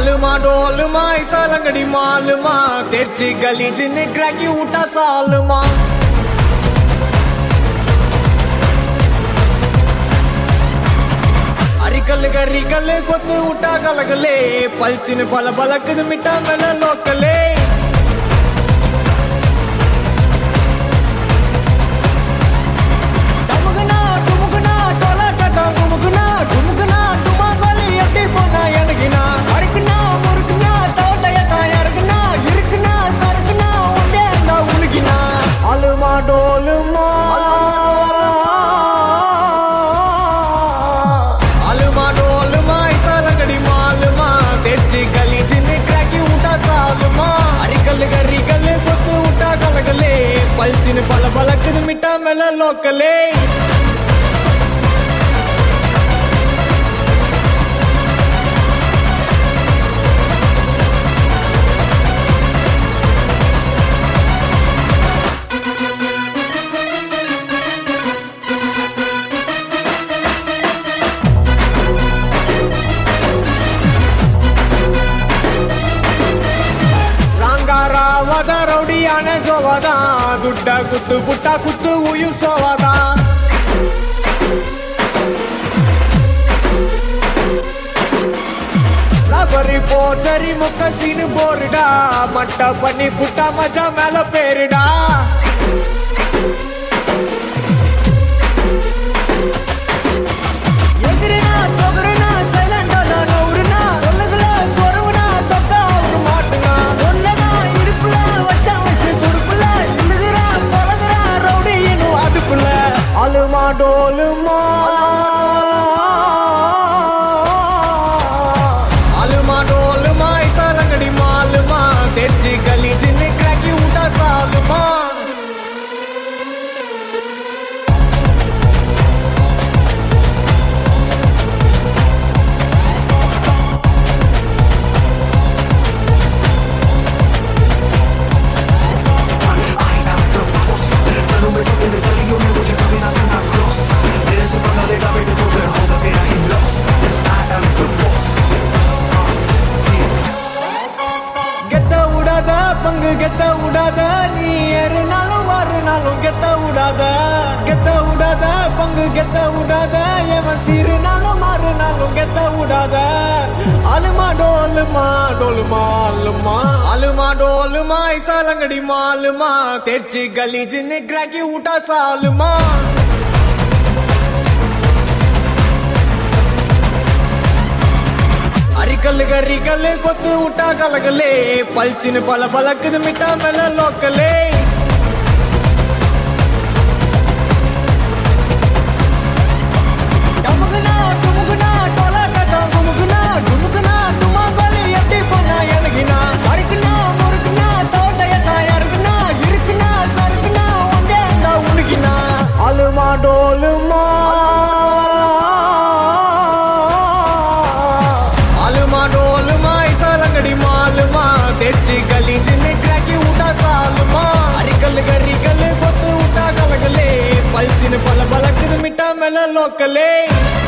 आलमा डोलमा ऐसा लंगड़ी मालमा तेची गली जिने क्रैकी उठा सालमा అరికల్ గరికల్ కొత్త ఉటా కలగలే పల్చిన బల బలకదు మిఠా మెల లోకలే டமுகுனா, டுமுகுனா, டொலாட்டட்டா, குமுகுனா, டுமுகுனா, டுமாங்கோலி எட்டி போனா எனக்குனா. அறுக்குனா, முறுக்குனா, தோட்டையத்தா இறக்குனா, இருக்குனா, சறுக்குனா, உண்டே அந்த உனக்கினா. அலுமா டோலுமா அலுமா டோலுமா இசாலங்கடி மாலுமா తెచ్చి గలీజిని క్రాకి ఉంటా చాలుమా అరికల్ గరికల్ కొత్తు ఉంటా కలగలే పల్చిన పల పలకదు మిఠా మెల లోకలే ರಂಗಾರಾವದ ರೌಡಿಯಾನೆ ಜೋವದ ದುಡ್ಡ ಕುತ್ತು ಪುಟ್ಟ ಕುತ್ತು ಉಯಿಸೋವದ ரபரி போச்சரி முக்க சீனு போருடா மட்ட பண்ணி புட்டா மஜா மேல பேருடா எதிரினா தொகுருனா சைலண்டா நவுருனா சொல்லுகள சொருவுனா தொக்கா ஒரு மாட்டுனா ஒன்னதா இடுப்புல வச்சா வயசு துடுப்புல இழுகுறா பழகுறா ரவுடி இன்னும் அதுக்குள்ள அலுமா டோலுமா அலுமா டோலுமா இசாலங்கடி மாலுமா తెచ్చి గలీజిని క్రాకి ఉంటా చాలుమా கெத்த விடாத பங்கு கெத்த விடாத நீ ஏறுனாலும் வாருனாலும் கெத்த விடாத கெத்த விடாத பங்கு கெத்த விடாத எவன் சீருனாலும் மாறுனாலும் கெத்த விடாத அலுமா டோலுமா டோலுமா அலுமா அலுமா டோலுமா இசாலங்கடி மாலுமா తెచ్చి గలీజిని క్రాకి ఊటా సాలుమా అరికల్ గరికల్ కొత్తు ఉట్టా కలగలే పల్చిన పల పలకదు మిఠా మెల లోకలే டமுகுனா, டுமுகுனா, டொலாட்டட்டா, குமுகுனா, டுமுகுனா, டுமாங்கோலி எட்டி போனா எனக்குனா. அறுக்குனா, முறுக்குனா, தோட்டையத்தா இறக்குனா, இருக்குனா, சறுக்குனா, உண்டே அந்த உனக்கினா. அலுமா டோலுமா అలుమా డోలుమా ఇసాలంగడి మాలుమా తెచ్చి గలీజిని క్రాకి ఉంటా చాలుమా అరికల్ గరికల్ కొత్త ఉంటా కలగలే పల్చిన పల పలకదు మిఠా మెల లోకలే